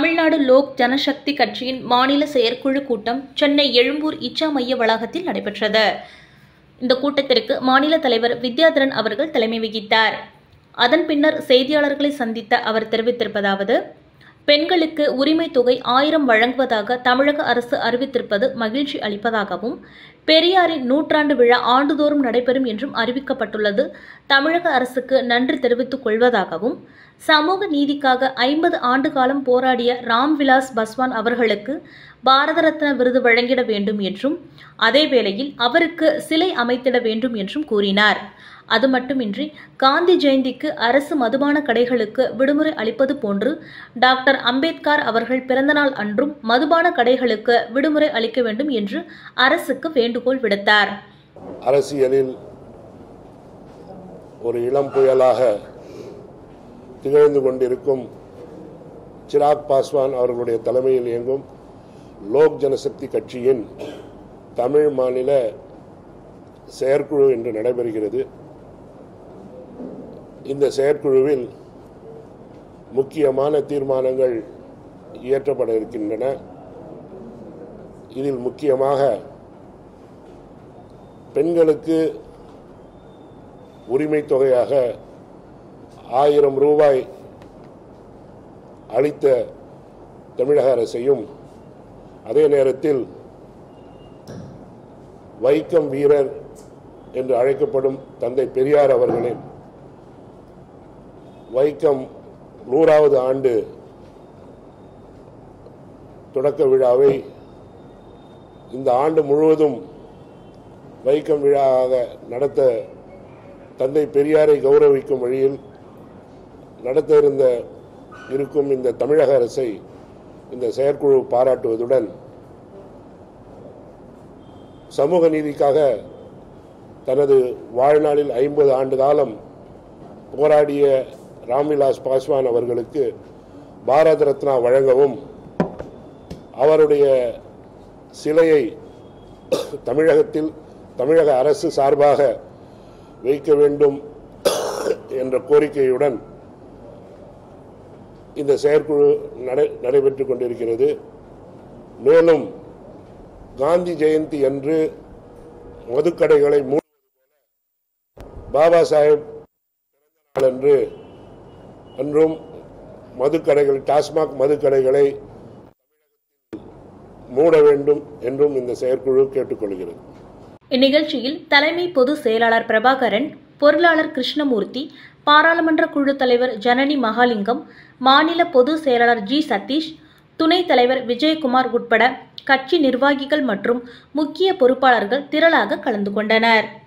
தமிழ்நாடு லோக் ஜனசக்தி கட்சியின் மாநில செயற்குழு கூட்டம் சென்னை எழும்பூர் இச்சா மைய வளாகத்தில் நடைபெற்றது இந்த கூட்டத்திற்கு மாநில தலைவர் வித்யாதரன் அவர்கள் தலைமை வகித்தார் அதன் பின்னர் செய்தியாளர்களை சந்தித்த அவர் தெரிவித்திருப்பதாவது பெண்களுக்கு உரிமை தொகை ஆயிரம் வழங்குவதாக தமிழக அரசு அறிவித்திருப்பது மகிழ்ச்சி அளிப்பதாகவும் பெரியாரின் நூற்றாண்டு விழா ஆண்டுதோறும் நடைபெறும் என்றும் அறிவிக்கப்பட்டுள்ளது தமிழக அரசுக்கு நன்றி தெரிவித்துக் கொள்வதாகவும் சமூக நீதிக்காக ஐம்பது ஆண்டு காலம் போராடிய ராம்விலாஸ் பஸ்வான் அவர்களுக்கு பாரத ரத்ன விருது வழங்கிட வேண்டும் என்றும் அதே வேளையில் அவருக்கு சிலை அமைத்திட வேண்டும் என்றும் கூறினார் அது மட்டுமின்றி காந்தி ஜெயந்திக்கு அரசு மதுபான கடைகளுக்கு விடுமுறை அளிப்பது போன்று டாக்டர் அம்பேத்கர் அவர்கள் பிறந்தநாள் அன்றும் மதுபான கடைகளுக்கு விடுமுறை அளிக்க வேண்டும் என்று அரசுக்கு வேண்டுகோள் விடுத்தார் அரசியலில் ஒரு இளம் புயலாக திகழ்ந்து கொண்டிருக்கும் சிராக் பாஸ்வான் அவர்களுடைய தலைமையில் இயங்கும் லோக் ஜனசக்தி கட்சியின் தமிழ் மாநில செயற்குழு இன்று நடைபெறுகிறது இந்த செயற்குழுவில் முக்கியமான தீர்மானங்கள் இயற்றப்பட இருக்கின்றன இதில் முக்கியமாக பெண்களுக்கு உரிமை தொகையாக ஆயிரம் ரூபாய் அளித்த தமிழக அரசையும் அதே நேரத்தில் வைக்கம் வீரர் என்று அழைக்கப்படும் தந்தை பெரியார் அவர்களின் வைக்கம் நூறாவது ஆண்டு தொடக்க விழாவை இந்த ஆண்டு முழுவதும் வைக்கம் விழாவாக நடத்த தந்தை பெரியாரை கௌரவிக்கும் வழியில் நடத்த இருந்த இருக்கும் இந்த தமிழக அரசை இந்த செயற்குழு பாராட்டுவதுடன் சமூக நீதிக்காக தனது வாழ்நாளில் ஐம்பது ஆண்டு காலம் போராடிய ராம்விலாஸ் பாஸ்வான் அவர்களுக்கு பாரத ரத்னா வழங்கவும் அவருடைய சிலையை தமிழகத்தில் தமிழக அரசு சார்பாக வைக்க வேண்டும் என்ற கோரிக்கையுடன் இந்த செயற்குழு நடை நடைபெற்றுக் கொண்டிருக்கிறது மேலும் காந்தி ஜெயந்தி அன்று மதுக்கடைகளை மூடுவது போல பாபா சாஹேப் பிறந்த நாள் அன்று அன்றும் மதுக்கடைகள் டாஸ்மாக் மதுக்கடைகளை மூட வேண்டும் என்றும் இந்த செயற்குழு கேட்டுக்கொள்கிறது இந்நிகழ்ச்சியில் தலைமை பொதுச் செயலாளர் பிரபாகரன் பொருளாளர் கிருஷ்ணமூர்த்தி பாராளுமன்ற குழு தலைவர் ஜனனி மகாலிங்கம் மாநில பொதுச் செயலாளர் ஜி சதீஷ் துணைத் தலைவர் விஜயகுமார் உட்பட கட்சி நிர்வாகிகள் மற்றும் முக்கிய பொறுப்பாளர்கள் திரளாக கலந்து கொண்டனர்